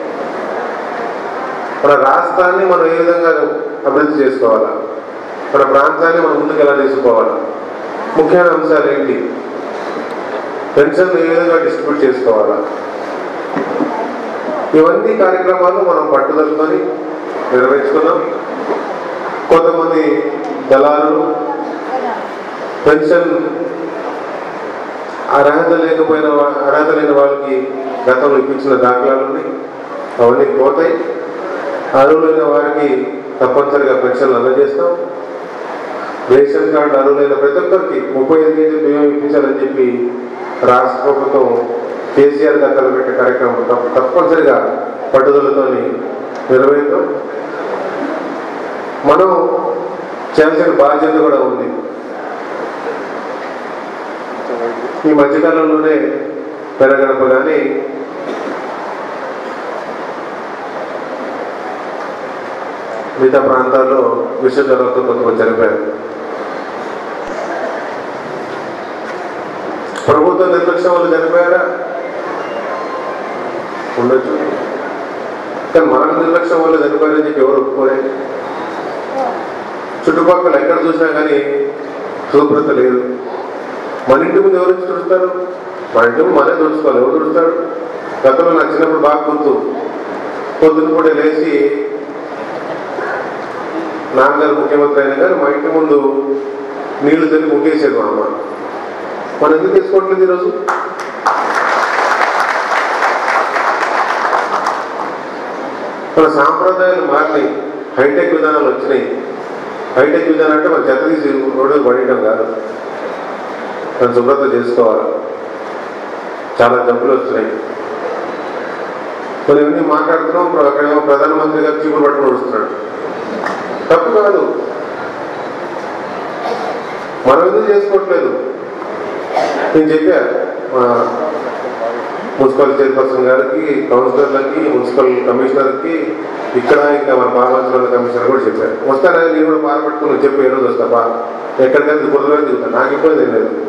మన రాష్ట్రాన్ని మనం ఏ విధంగా అభివృద్ధి చేసుకోవాలా మన ప్రాంతాన్ని మనం ముందుకు ఎలా తీసుకోవాలా ముఖ్యమైన అంశాలు ఏంటి పెన్షన్ ఏ విధంగా డిస్ట్రిబ్యూట్ చేసుకోవాలా ఇవన్నీ కార్యక్రమాలు మనం పట్టుదలతోని నిర్వహించుకున్నాం కొంతమంది దళారులు పెన్షన్ అర్హత లేకపోయిన వా- అర్హత లేని వాళ్ళకి గతంలో ఇప్పించిన దాఖలాలు ఉన్నాయి అవన్నీ పోతాయి అర్హులైన వారికి తప్పనిసరిగా పెన్షన్లు అందజేస్తాం రేషన్ కార్డు అర్హులైన ప్రతి ఒక్కరికి ముప్పై ఐదు కేజీలు బియ్యం ఇప్పించాలని చెప్పి రాష్ట్ర ప్రభుత్వం కేసీఆర్ దాఖలు పెట్టే కార్యక్రమం తప్ప- తప్పనిసరిగా పట్టుదలతో నిర్వహిద్దాం మనం చేయాల్సిన బాధ్యత కూడా ఉంది ఈ మధ్యకాలంలోనే పెరగడప కానీ మిగతా ప్రాంతాల్లో విషజ్వరంతో కొంతమంది చనిపోయారు ప్రభుత్వ నిర్లక్ష్యం వల్ల చనిపోయారా ఉండొచ్చు కానీ మన నిర్లక్ష్యం వల్ల చనిపోయారని చెప్పి ఎవరు ఒప్పుకోలే చుట్టుపక్కల ఎక్కడ చూసినా కానీ శుభ్రత లేదు మన ఇంటి ముందు ఎవరు వచ్చి తుడుస్తారు మన ఇంటి ముందు మనే తుడుచుకోవాలి ఎవరు తుడుస్తాడు గతంలో నాకు చిన్నప్పుడు బాగా గుర్తు పొద్దున కూడా లేచి నాన్నగారు ముఖ్యమంత్రి అయినా కానీ మా ఇంటి ముందు నీళ్లు తల్లి ముగ్గేసేది మా అమ్మ మనం ఎందుకు తీసుకోవట్లేదు ఈరోజు మన సాంప్రదాయాలు మారినాయి హైటెక్ విధానాలు వచ్చినాయి హైటెక్ విధానం అంటే మన చెత్త తీసి రోడ్డు పడేయడం కాదు మనం శుభ్రత చేసుకోవాలి చాలా జబ్బులు వస్తున్నాయి మరి ఇవన్నీ మాట్లాడుతున్నాం ఇప్పుడు అక్కడేమో ప్రధానమంత్రి గారు చీపులు పట్టుకుని వస్తున్నాడు తప్పు కాదు మనం ఎందుకు చేసుకోవట్లేదు నేను చెప్పా మా మున్సిపల్ చైర్పర్సన్ గారికి కౌన్సిలర్లకి మున్సిపల్ కమిషనర్కి ఇక్కడ ఇంకా మన పార్లమెంట్ కమిషనర్ కూడా చెప్పారు వస్తానని నేను కూడా పాల్పట్టుకుని చెప్పి ఏ రోజు వస్తా బా ఎక్కడికైనా కుదరలేదు దిగుతా నాకు ఇబ్బంది ఏం లేదు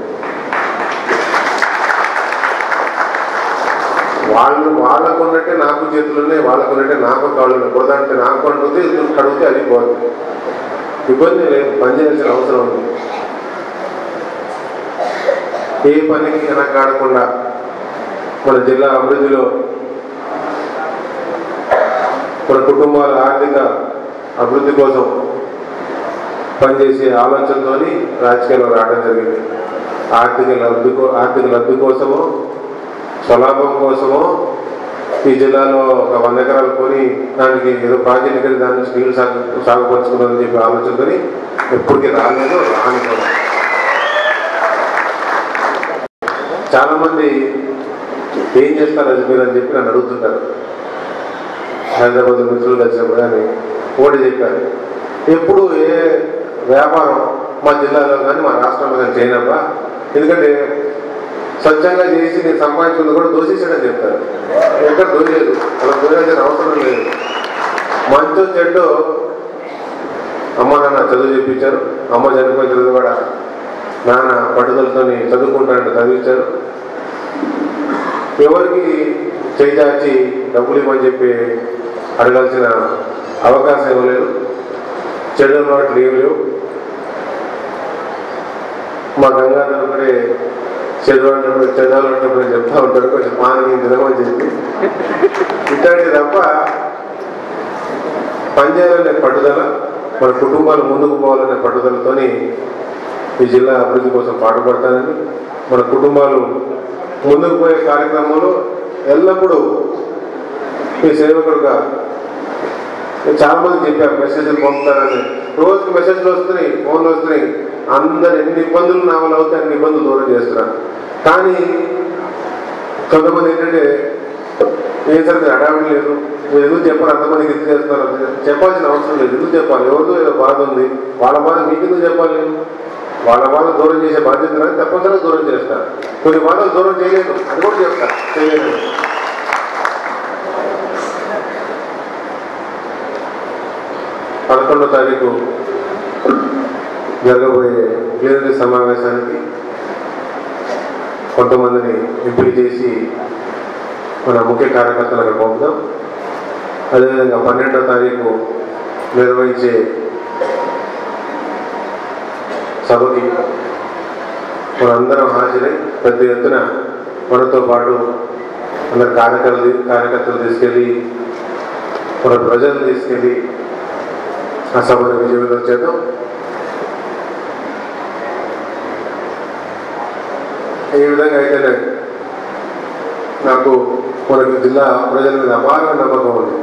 వాళ్ళు వాళ్ళకు ఉన్నట్టే నాకు చేతులు ఉన్నాయి వాళ్ళకు ఉన్నట్టే నాకు కాళ్ళు ఉన్నాయి బురద అంటే నాకు అంటుంది కడిగితే అది పోతుంది ఇబ్బంది లేదు పని చేయాల్సిన అవసరం ఉంది ఏ పనికి వెనకాడకుండా మన జిల్లా అభివృద్ధిలో మన కుటుంబాల ఆర్థిక అభివృద్ధి కోసం పనిచేసే ఆలోచనతో రాజకీయాల్లో రావడం జరిగింది ఆర్థిక లబ్ధి కో- ఆర్థిక లబ్ధి కోసమో స్వలాభం కోసమో ఈ జిల్లాలో ఒక వంద ఎకరాలు కొని దానికి ఏదో ప్రాజెక్ట్ కట్టి దాని నుంచి నీళ్లు సాగు సాగుపరుచుకుందని చెప్పి ఆలోచనతో ఎప్పటికీ రాలేదు రాని కూడా చాలా మంది ఏం చేస్తారు అజ్మీర్ అని చెప్పి నన్ను అడుగుతుంటారు హైదరాబాద్ మిత్రులు కలిసినప్పుడు కానీ ఓడి చెప్పారు ఎప్పుడు ఏ వ్యాపారం మా జిల్లాలో కానీ మా రాష్ట్రంలో కానీ చేయనబ్బా ఎందుకంటే స్వచ్ఛంగా చేసి నేను సంపాదించుకుంది కూడా దోషించడని చెప్తారు ఎక్కడ దోయలేదు అలా దోయాల్సిన అవసరం లేదు మంచో చెడ్డో అమ్మ నాన్న చదువు చెప్పించారు అమ్మ చనిపోయిన తర్వాత కూడా నాన్న పట్టుదలతో చదువుకుంటానంటే చదివించారు ఎవరికి చేజాచి డబ్బులు ఇవ్వని చెప్పి అడగాల్సిన అవకాశం ఇవ్వలేదు చెడు అలవాట్లు ఏమి లేవు మా గంగాధర్ ఒకటే చెడు అన్నప్పుడు చెడు అన్నప్పుడు చెప్తా ఉంటాడు కొంచెం మానవీయ తినమని చెప్పి ఇట్లాంటి తప్ప పనిచేయాలనే పట్టుదల మన కుటుంబాలు ముందుకు పోవాలనే పట్టుదలతోని ఈ జిల్లా అభివృద్ధి కోసం పాటుపడతానని మన కుటుంబాలు ముందుకు పోయే కార్యక్రమంలో ఎల్లప్పుడూ మీ సేవకుడుగా నేను చాలా మంది చెప్పారు మెసేజ్లు పంపుతారని రోజుకి మెసేజ్లు వస్తున్నాయి ఫోన్లు వస్తున్నాయి అందరు ఎన్ని ఇబ్బందులు నా వల్ల అవుతాయి అన్ని ఇబ్బందులు దూరం చేస్తున్నారు కానీ కొంతమంది ఏంటంటే ఏం సార్ మీరు అడావిడి లేదు మీరు ఎందుకు చెప్పారు అంతమందికి ఇది చేస్తున్నారు చెప్పాల్సిన అవసరం లేదు ఎందుకు చెప్పాలి ఎవరిదో ఏదో బాధ ఉంది వాళ్ళ బాధ మీకు ఎందుకు చెప్పాలి వాళ్ళ బాధ దూరం చేసే బాధ్యత నాకు తప్పనిసరిగా దూరం చేస్తారు కొన్ని బాధలు దూరం చేయలేదు అది కూడా చెప్తా చేయలేదు పదకొండో తారీఖు జరగబోయే ప్లీనరీ సమావేశానికి కొంతమందిని ఎంపిక చేసి మన ముఖ్య కార్యకర్తలకు పంపుదాం అదేవిధంగా పన్నెండో తారీఖు నిర్వహించే సభకి మనందరం హాజరై పెద్ద ఎత్తున మనతో పాటు అందరు కార్యకర్తలు కార్యకర్తలు తీసుకెళ్ళి మన ప్రజలు తీసుకెళ్ళి ఆ సభను విజయవంతం చేద్దాం ఈ విధంగా అయితే నాకు మనకు జిల్లా ప్రజల మీద అపార నమ్మకం ఉంది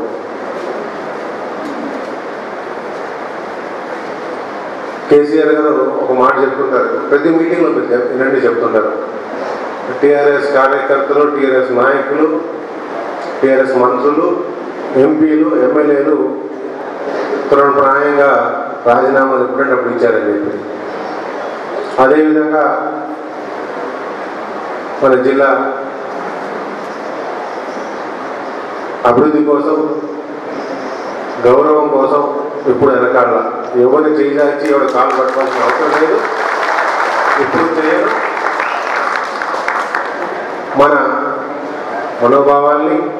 కేసీఆర్ గారు ఒక మాట చెప్తుంటారు ప్రతి మీటింగ్లో మీరు చెప్- వినండి చెప్తుంటారు టీఆర్ఎస్ కార్యకర్తలు టీఆర్ఎస్ నాయకులు టీఆర్ఎస్ మంత్రులు ఎంపీలు ఎమ్మెల్యేలు తృణప్రాయంగా రాజీనామాలు ఎప్పుడంటప్పుడు ఇచ్చారని చెప్పి అదేవిధంగా మన జిల్లా అభివృద్ధి కోసం గౌరవం కోసం ఎప్పుడు వెనకాల ఎవరిని చేయాల్సి ఎవరి కాలు పట్టుకోవాల్సిన అవసరం లేదు ఇప్పుడు చేయరు మన మనోభావాల్ని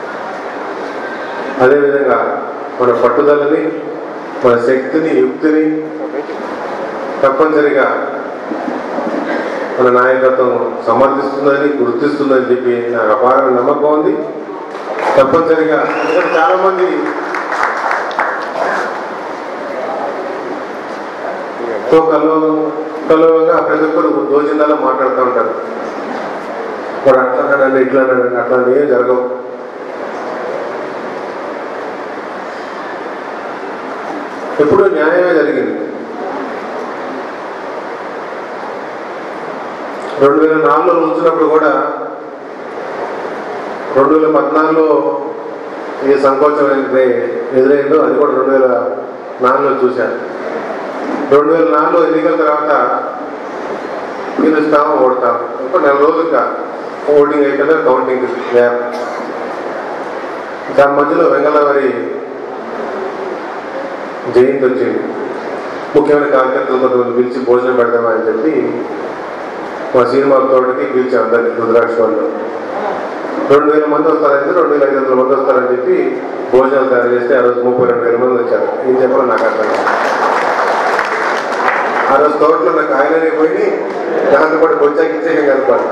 అదేవిధంగా మన పట్టుదలని మన శక్తిని యుక్తిని తప్పనిసరిగా మన నాయకత్వం సమర్థిస్తుందని గుర్తిస్తుందని చెప్పి నాకు అపారమైన నమ్మకం ఉంది తప్పనిసరిగా ఎందుకంటే చాలా మంది తో కలో కలోగా ప్రతి ఒక్కరు దోచిందాలో మాట్లాడుతూ ఉంటారు వాడు అట్లా అన్నాడండి ఇట్లా అన్నాడండి అట్లాంటివి ఏం జరగవు ఎప్పుడు న్యాయమే జరిగింది రెండు వేల నాలుగులో ఉంచినప్పుడు కూడా రెండు వేల పద్నాలుగులో ఈ సంకోచం అయితే ఎదురైందో అది కూడా రెండు వేల నాలుగులో చూశాను రెండు వేల నాలుగులో ఎన్నికల తర్వాత గెలుస్తాము ఓడతాము ఇప్పుడు నెల రోజులుగా ఓటింగ్ అయిపోయిన కౌంటింగ్ ల్యాబ్ దాని మధ్యలో వెంగళవారి జయంతి వచ్చింది ముఖ్యమైన కార్యకర్తలతో పిలిచి భోజనం పెడదామని చెప్పి మా సినిమా తోటకి పిలిచి అందరినీ రుద్రాక్ష వాళ్ళు రెండు వేల మంది వస్తారంటే రెండు వేల ఐదు వందల మంది వస్తారని చెప్పి భోజనాలు తయారు చేస్తే ఆ రోజు ముప్పై రెండు వేల మంది వచ్చారు ఏం చెప్పాలో నాకు అర్థం కాదు. ఆ రోజు తోటలో నాకు ఆయననే పోయి దాంతో పాటు బొచ్చాకి ఇచ్చేయం కలపాలి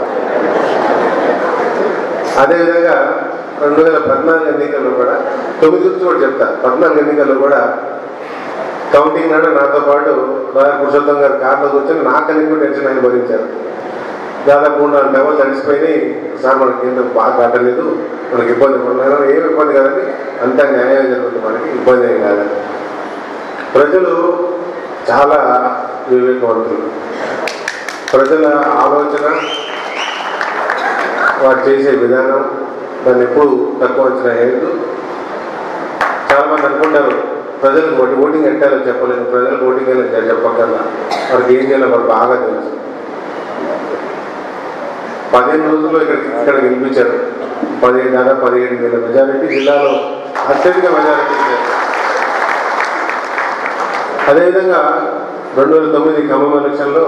అదేవిధంగా రెండు వేల పద్నాలుగు ఎన్నికల్లో కూడా తొమ్మిది గురించి కూడా చెప్తా పద్నాలుగు ఎన్నికల్లో కూడా కౌంటింగ్ నాడు నాతో పాటు రాయ పురుషోత్తం గారు కార్లో కూర్చొని నాకని కూడా టెన్షన్ ఆయన భరించారు దాదాపు మూడు నాలుగు డబ్బులు తడిసిపోయి సార్ మనకి ఏంటో బాగా కాటలేదు మనకి ఇబ్బంది పడుతున్నారు ఏం ఇబ్బంది కాదండి అంతా న్యాయం జరుగుతుంది మనకి ఇబ్బంది ఏం కాదని ప్రజలు చాలా వివేకవంతులు ప్రజల ఆలోచన వారు చేసే విధానం దాన్ని ఎప్పుడు తక్కువ అంచనా వేయద్దు చాలా మంది అనుకుంటారు ప్రజలకు ఓటి ఓటింగ్ ఎట్టాలో చెప్పలేదు ప్రజలకు ఓటింగ్ ఎలా చెప్పక్కర్లా వారికి ఏం చేయాలో వారు బాగా తెలుసు పదిహేను రోజుల్లో ఇక్కడ ఇక్కడ గెలిపించారు పదిహేను దాదాపు పదిహేడు వేల మెజారిటీ జిల్లాలో అత్యధిక మెజారిటీ ఇచ్చారు అదేవిధంగా రెండు వేల తొమ్మిది ఖమ్మం ఎలక్షన్లో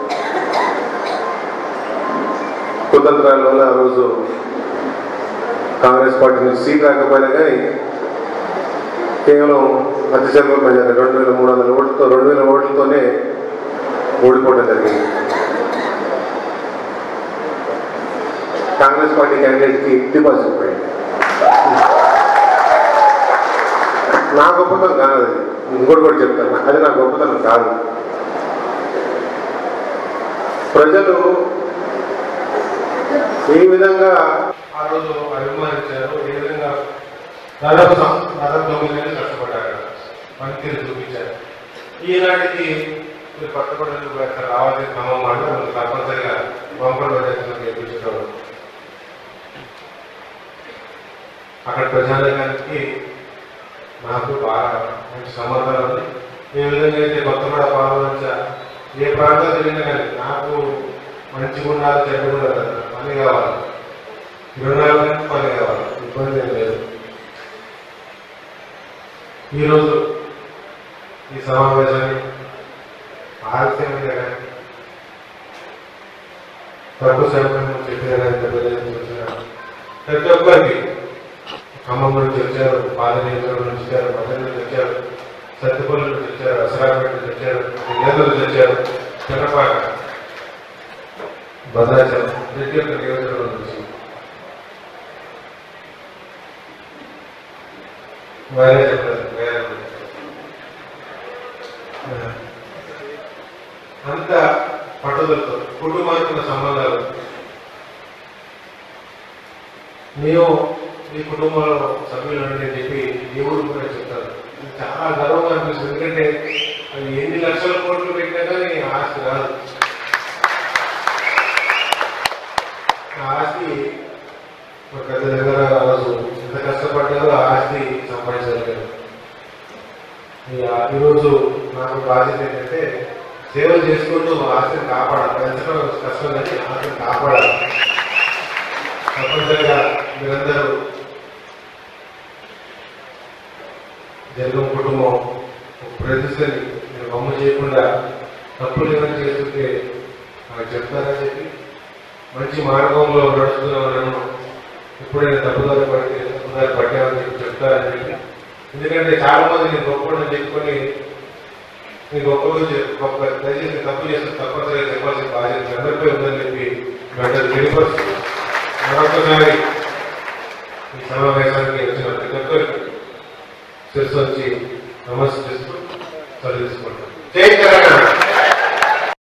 కుతంత్రాల వల్ల ఆ రోజు కాంగ్రెస్ పార్టీ నుంచి సీట్ రాకపోయినా కానీ కేవలం అత్యధిక మెజారిటీ రెండు వేల మూడు వందల ఓట్లతో రెండు వేల ఓట్లతోనే ఓడిపోవడం జరిగింది కాంగ్రెస్ పార్టీ క్యాండిడేట్కి డిపాజిట్ పోయింది నా గొప్పతనం కాదు అది ఇంకోటి కూడా చెప్తాను అది నా గొప్పతనం కాదు ప్రజలు ఏ విధంగా ఆ రోజు అభిమానించారు ఏ విధంగా దాదాపు సం- దాదాపు తొమ్మిది నెలలు కష్టపడ్డారు పనితీరు చూపించారు ఈనాటికి మీరు పట్టుబడులు అక్కడ రావాలి క్రమం అంటే మనం తప్పనిసరిగా బంపర్ ప్రదేశంలో చేయించడం అక్కడ ప్రజానికానికి నాకు బాగా మంచి సంబంధాలు ఉన్నాయి ఏ విధంగా అయితే కొత్తగూడ పాల్గొనచ్చ ఏ ప్రాంతం తిరిగినా కానీ నాకు మంచిగా ఉండాలి చెడ్డ ఉండాలి పని కావాలి ఇరవై నాలుగు గంటలు పని కావాలి ఇబ్బంది ఏం లేదు ఈరోజు ఈ సమావేశాన్ని ఆలస్యమైన కానీ తక్కువ సమయం చెప్పిన కానీ తెలియజేస్తున్నా ప్రతి ఒక్కరికి ఖమ్మం నుంచి వచ్చారు పాదనీయుల నుంచి వచ్చారు మధ్య నుంచి వచ్చారు సత్తుపల్లి నుంచి వచ్చారు అసరాపేట నుంచి వచ్చారు నిజాల నుంచి వచ్చారు చిన్నపాక భద్రాచలం ప్రతి ఒక్క నియోజకవర్గం నుంచి వేరే చెప్పలేదు వేరే అంత పట్టుదలతో కుటుంబానికి ఉన్న సంబంధాలు మేము ఈ కుటుంబంలో సభ్యులు అని చెప్పి దేవుడు కూడా చెప్తారు ఇది చాలా గర్వంగా అనిపిస్తుంది ఎందుకంటే అది ఎన్ని లక్షల కోట్లు పెట్టినా కానీ ఆస్తి రాదు ఆ ఆస్తి ఒక పెద్ద దగ్గర ఆ రోజు ఎంత కష్టపడ్డారో ఆ ఆస్తి సంపాదించగలిగారు ఈ ఆ- ఈరోజు నాకు బాధ్యత ఏంటంటే సేవలు చేసుకుంటూ ఆస్తిని కాపాడాలి పెంచడం కష్టం కానీ ఆస్తిని కాపాడాలి తప్పనిసరిగా మీరందరూ జన్మం కుటుంబం ఒక ప్రతిష్టని మీరు బొమ్మ చేయకుండా తప్పులు ఏమైనా చేస్తుంటే నాకు చెప్తారని చెప్పి మంచి మార్గంలో నడుస్తున్నావు నన్ను ఎప్పుడైనా తప్పుదారి పడితే తప్పుదారి పట్టామని చెప్పి చెప్తారని చెప్పి ఎందుకంటే చాలా మంది నేను గొప్పని చెప్పుకొని నీ గొప్ప గురించి గొప్ప దయచేసి తప్పు చేస్తే తప్పనిసరిగా చెప్పాల్సిన బాధ్యత అందరిపై ఉందని చెప్పి వెంటనే తెలియపరుస్తూ మరొకసారి ఈ సమావేశానికి వచ్చిన ప్రతి ఒక్కరికి శిరస్సు వచ్చి నమస్కరిస్తూ చదివించుకుంటాం జై తెలంగాణ